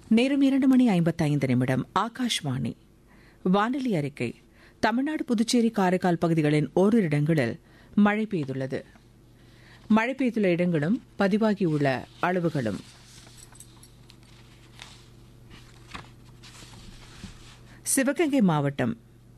நேரம் இரண்டு மணி ஐம்பத்தைந்து நிமிடம் ஆகாஷ்வாணி வானொலி அறிக்கை தமிழ்நாடு புதுச்சேரி காரைக்கால் பகுதிகளின் ஓரிரு இடங்களில் மழை பெய்துள்ளது மழை பெய்துள்ள இடங்களும் பதிவாகியுள்ள அளவுகளும் சிவகங்கை மாவட்டம்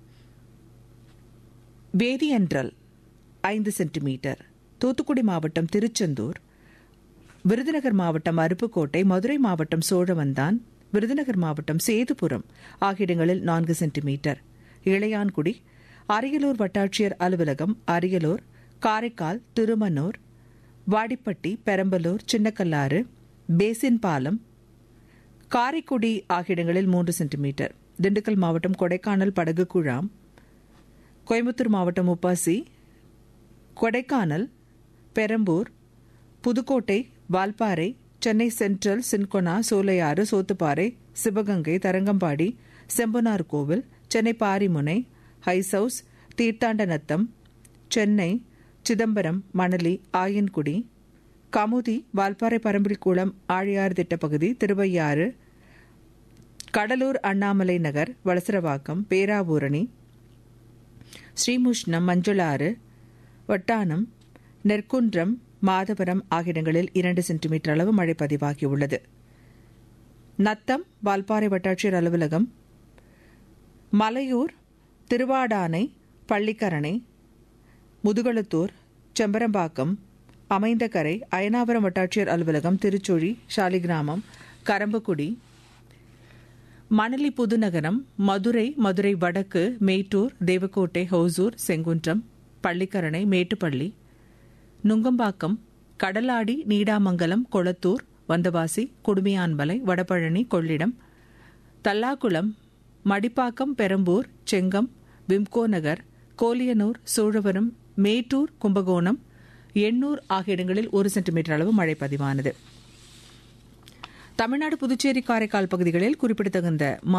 வேதியன்றல் ஐந்து சென்டிமீட்டர் தூத்துக்குடி மாவட்டம் திருச்செந்தூர் விருதுநகர் மாவட்டம் அருப்புக்கோட்டை மதுரை மாவட்டம் சோழவந்தான் விருதுநகர் மாவட்டம் சேதுபுரம் ஆகிய இடங்களில் நான்கு சென்டிமீட்டர் இளையான்குடி அரியலூர் வட்டாட்சியர் அலுவலகம் அரியலூர் காரைக்கால் திருமனூர் வாடிப்பட்டி பெரம்பலூர் சின்னக்கல்லாறு பேசின் பாலம் காரைக்குடி ஆகிய இடங்களில் மூன்று சென்டிமீட்டர் திண்டுக்கல் மாவட்டம் கொடைக்கானல் படகு குழாம் கோயம்புத்தூர் மாவட்டம் UPASI Kodaikanal Perambur Pudukkottai Valparai Chennai central cinchona Sholayar Sothuparai Sivaganga Tharangambadi Sembanar Kovil Chennai Parimunai ஹைசவுஸ் தீர்த்தாண்டநத்தம் Chennai Chidambaram Manali Ayangudi Kamuthi Valparai பரம்பில்குளம் Aliyar திட்டப்பகுதி Thiruvaiyaru Cuddalore Annamalai நகர் வளசரவாக்கம் பேராவூரணி ஸ்ரீமுஷ்ணம் மஞ்சளாறு வட்டானம் நெற்குன்றம் மாதவரம் ஆகிய இடங்களில் இரண்டு சென்டிமீட்டர் அளவு மழை பதிவாகியுள்ளது நத்தம் வால்பாறை வட்டாட்சியர் அலுவலகம் மலையூர் திருவாடானை பள்ளிக்கரணை முதுகளத்தூர் செம்பரம்பாக்கம் அமைந்தகரை அயனாவரம் வட்டாட்சியர் அலுவலகம் திருச்சுழி ஷாலிகிராமம் கரம்பக்குடி மணலி புதுநகரம் மதுரை மதுரை வடக்கு மேட்டூர் தேவக்கோட்டை ஹோசூர் செங்குன்றம் பள்ளிக்கரணை மேட்டுப்பள்ளி நுங்கம்பாக்கம் கடலாடி நீடாமங்கலம் கொளத்தூர் வந்தவாசி குடுமியான்மலை வடபழனி கொள்ளிடம் தல்லாக்குளம் மடிப்பாக்கம் பெரம்பூர் செங்கம் விம்கோ நகர் கோலியனூர் சோழவரம் மேட்டூர் கும்பகோணம் எண்ணூர் ஆகிய இடங்களில் ஒரு சென்டிமீட்டர் அளவு மழை பதிவானது தமிழ்நாடு புதுச்சேரி காரைக்கால் பகுதிகளில் குறிப்பிடத்தகுந்த